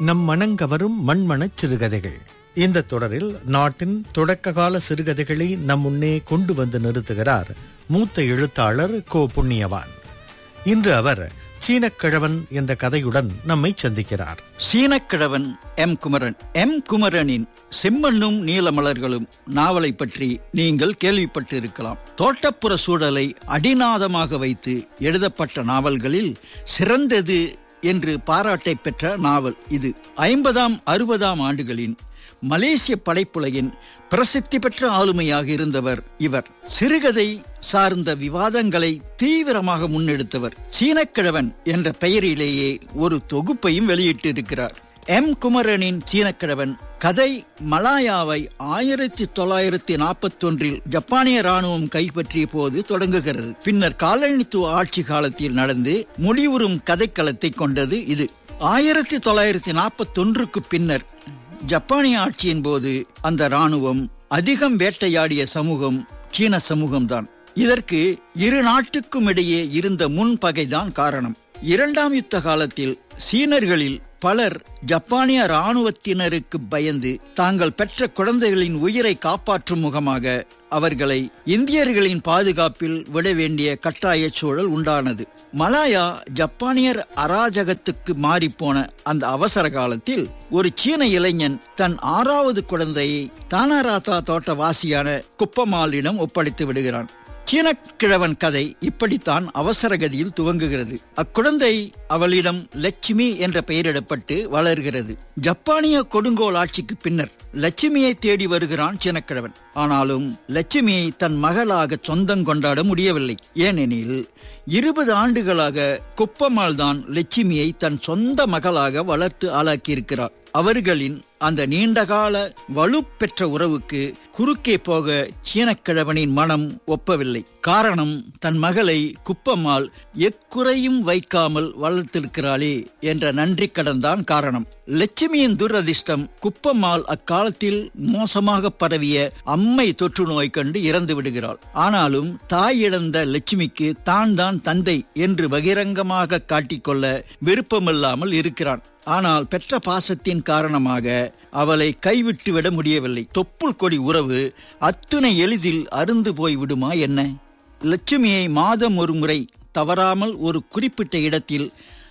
நம் மனங்கவரும் மண்மணச் சிறுகதைகள் இந்த தொடரில் நாட்டின் தொடக்ககால சிறுகதைகளை நம் முன்னே கொண்டு வந்து நிறுத்துகிறார் மூத்த எழுத்தாளர் கோ புண்ணியவான் இன்று அவர் சீனக்கிழவன் என்ற கதையுடன் நம்மை சந்திக்கிறார் சீனக்கிழவன் எம் குமரன் எம் குமரனின் செம்மண்ணும் நீலமலர்களும் நாவலை பற்றி நீங்கள் கேள்விப்பட்டு இருக்கலாம் தோட்டப்புற சூழலை அடிநாதமாக வைத்து எழுதப்பட்ட நாவல்களில் சிறந்தது என்று பாராட்டை பெற்ற நாவல் இது ஐம்பதாம் அறுபதாம் ஆண்டுகளின் மலேசிய படைப்புலகின் பிரசித்தி பெற்ற ஆளுமையாக இருந்தவர் இவர் சிறுகதை சார்ந்த விவாதங்களை தீவிரமாக முன்னெடுத்தவர் சீனக்கிழவன் என்ற பெயரிலேயே ஒரு தொகுப்பையும் வெளியிட்டிருக்கிறார் எம் குமரனின் சீனக்கிழவன் கதை மலாயாவை ஆயிரத்தி தொள்ளாயிரத்தி நாற்பத்தி ஒன்றில் ஜப்பானிய ராணுவம் கைப்பற்றிய போது தொடங்குகிறது பின்னர் காலனித்துவ ஆட்சி காலத்தில் நடந்து முடிவுறும் கதைக்களத்தை கொண்டது இது ஆயிரத்தி தொள்ளாயிரத்தி நாற்பத்தி ஒன்றுக்கு பின்னர் ஜப்பானிய ஆட்சியின் போது அந்த ராணுவம் அதிகம் வேட்டையாடிய சமூகம் சீன சமூகம்தான் இதற்கு இரு நாட்டுக்கும் இடையே இருந்த முன்பகைதான் காரணம் இரண்டாம் யுத்த காலத்தில் சீனர்களில் பலர் ஜப்பானிய ராணுவத்தினருக்கு பயந்து தாங்கள் பெற்ற குழந்தைகளின் உயிரை காப்பாற்றும் முகமாக அவர்களை இந்தியர்களின் பாதுகாப்பில் விட வேண்டிய கட்டாய சூழல் உண்டானது மலாயா ஜப்பானியர் அராஜகத்துக்கு மாறிப்போன அந்த அவசர காலத்தில் ஒரு சீன இளைஞன் தன் ஆறாவது குழந்தையை தானாராத்தா தோட்டவாசியான குப்பமாலிடம் ஒப்படைத்து விடுகிறான் சீன கிழவன் கதை இப்படித்தான் அவசர கதியில் துவங்குகிறது அக்குழந்தை அவளிடம் லட்சுமி என்ற பெயரிடப்பட்டு வளர்கிறது ஜப்பானிய கொடுங்கோல் ஆட்சிக்கு பின்னர் லட்சுமியை தேடி வருகிறான் சீனக்கிழவன் ஆனாலும் லட்சுமியை தன் மகளாக சொந்தம் கொண்டாட முடியவில்லை ஏனெனில் இருபது ஆண்டுகளாக குப்பம்மாள் தான் லட்சுமியை தன் சொந்த மகளாக வளர்த்து ஆளாக்கியிருக்கிறார் அவர்களின் அந்த நீண்டகால வலுப்பெற்ற உறவுக்கு குறுக்கே போக சீனக்கிழவனின் மனம் ஒப்பவில்லை காரணம் தன் மகளை குப்பம்மாள் எக்குறையும் வைக்காமல் வளர்த்திருக்கிறாளே என்ற நன்றி கடன்தான் காரணம் லட்சுமியின் துரதிர்ஷ்டம் குப்பம்மாள் அக்காலத்தில் மோசமாக பரவிய அம்மை தொற்று நோய் கண்டு இறந்து விடுகிறாள் ஆனாலும் தாய் இழந்த லட்சுமிக்கு தான் தான் தந்தை என்று பகிரங்கமாக காட்டிக்கொள்ள விருப்பமில்லாமல் இருக்கிறான் ஆனால் பெற்ற பாசத்தின் காரணமாக அவளை கைவிட்டு விட முடியவில்லை தொப்புள் கொடி உறவு அத்துணை எளிதில் அருந்து போய் விடுமா என்ன லட்சுமியை மாதம் ஒரு முறை தவறாமல் ஒரு குறிப்பிட்ட இடத்தில்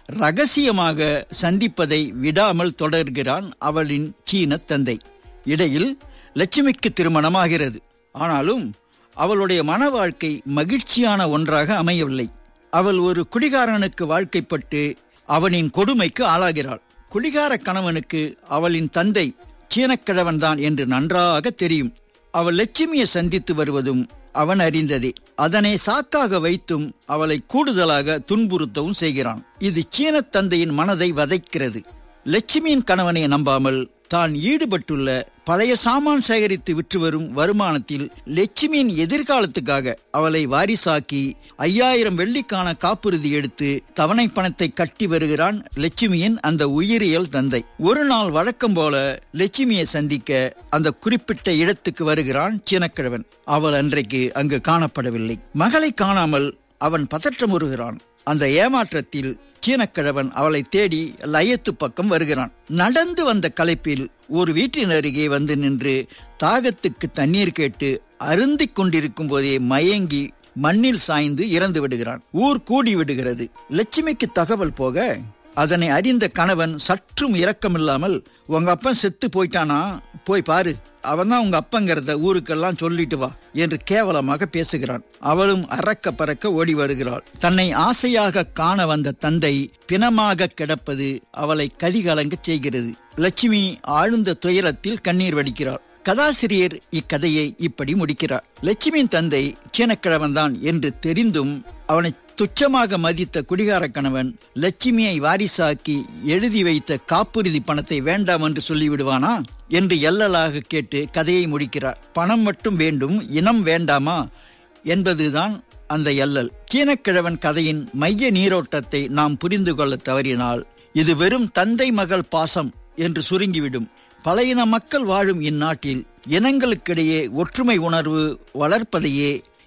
ரகசியமாக சந்திப்பதை விடாமல் தொடர்கிறான் அவளின் சீன தந்தை இடையில் லட்சுமிக்கு திருமணமாகிறது ஆனாலும் அவளுடைய மன வாழ்க்கை மகிழ்ச்சியான ஒன்றாக அமையவில்லை அவள் ஒரு குடிகாரனுக்கு வாழ்க்கைப்பட்டு அவனின் கொடுமைக்கு ஆளாகிறாள் குடிகார கணவனுக்கு அவளின் தந்தை சீனக்கிழவன்தான் என்று நன்றாக தெரியும் அவள் லட்சுமியை சந்தித்து வருவதும் அவன் அறிந்ததே அதனை சாக்காக வைத்தும் அவளை கூடுதலாக துன்புறுத்தவும் செய்கிறான் இது சீன தந்தையின் மனதை வதைக்கிறது லட்சுமியின் கணவனை நம்பாமல் தான் ஈடுபட்டுள்ள பழைய சாமான் சேகரித்து விற்று வரும் வருமானத்தில் லட்சுமியின் எதிர்காலத்துக்காக அவளை வாரிசாக்கி ஐயாயிரம் வெள்ளிக்கான காப்புறுதி எடுத்து தவணை பணத்தை கட்டி வருகிறான் லட்சுமியின் அந்த உயிரியல் தந்தை ஒரு நாள் வழக்கம் போல லட்சுமியை சந்திக்க அந்த குறிப்பிட்ட இடத்துக்கு வருகிறான் சீனக்கிழவன் அவள் அன்றைக்கு அங்கு காணப்படவில்லை மகளை காணாமல் அவன் பதற்றமுறுகிறான் அந்த ஏமாற்றத்தில் சீனக்கிழவன் அவளை தேடி லயத்து பக்கம் வருகிறான் நடந்து வந்த களைப்பில் ஒரு வீட்டின் அருகே வந்து நின்று தாகத்துக்கு தண்ணீர் கேட்டு அருந்திக் கொண்டிருக்கும் போதே மயங்கி மண்ணில் சாய்ந்து இறந்து விடுகிறான் ஊர் கூடி விடுகிறது லட்சுமிக்கு தகவல் போக அதனை அறிந்த கணவன் சற்றும் இரக்கமில்லாமல் உங்க அப்பன் செத்து போயிட்டானா போய் பாரு அவன் தான் உங்க அப்பங்கிறத ஊருக்கெல்லாம் சொல்லிட்டு வா என்று கேவலமாக பேசுகிறான் அவளும் அறக்க பறக்க ஓடி வருகிறாள் தன்னை ஆசையாக காண வந்த தந்தை பிணமாக கிடப்பது அவளை கதிகலங்க செய்கிறது லட்சுமி ஆழ்ந்த துயரத்தில் கண்ணீர் வடிக்கிறாள் கதாசிரியர் இக்கதையை இப்படி முடிக்கிறார் லட்சுமியின் தந்தை சீனக்கிழவன் தான் என்று தெரிந்தும் அவனை துச்சமாக மதித்த குடிகார கணவன் லட்சுமியை வாரிசாக்கி எழுதி வைத்த காப்புறுதி பணத்தை வேண்டாம் என்று சொல்லிவிடுவானா என்று எல்லலாக கேட்டு கதையை முடிக்கிறார் பணம் மட்டும் வேண்டும் இனம் வேண்டாமா என்பதுதான் அந்த எல்லல் சீனக்கிழவன் கதையின் மைய நீரோட்டத்தை நாம் புரிந்து கொள்ள தவறினால் இது வெறும் தந்தை மகள் பாசம் என்று சுருங்கிவிடும் பழையின மக்கள் வாழும் இந்நாட்டில் இனங்களுக்கிடையே ஒற்றுமை உணர்வு வளர்ப்பதையே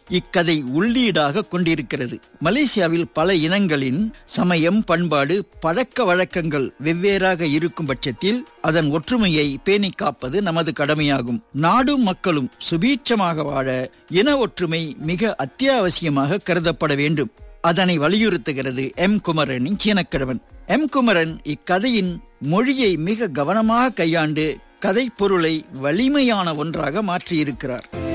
இக்கதை உள்ளீடாக கொண்டிருக்கிறது மலேசியாவில் பல இனங்களின் சமயம் பண்பாடு பழக்க வழக்கங்கள் வெவ்வேறாக இருக்கும் பட்சத்தில் அதன் ஒற்றுமையை பேணி காப்பது நமது கடமையாகும் நாடும் மக்களும் சுபீட்சமாக வாழ இன ஒற்றுமை மிக அத்தியாவசியமாக கருதப்பட வேண்டும் அதனை வலியுறுத்துகிறது எம் குமரனின் சீனக்கிழவன் எம் குமரன் இக்கதையின் மொழியை மிக கவனமாக கையாண்டு கதை பொருளை வலிமையான ஒன்றாக மாற்றியிருக்கிறார்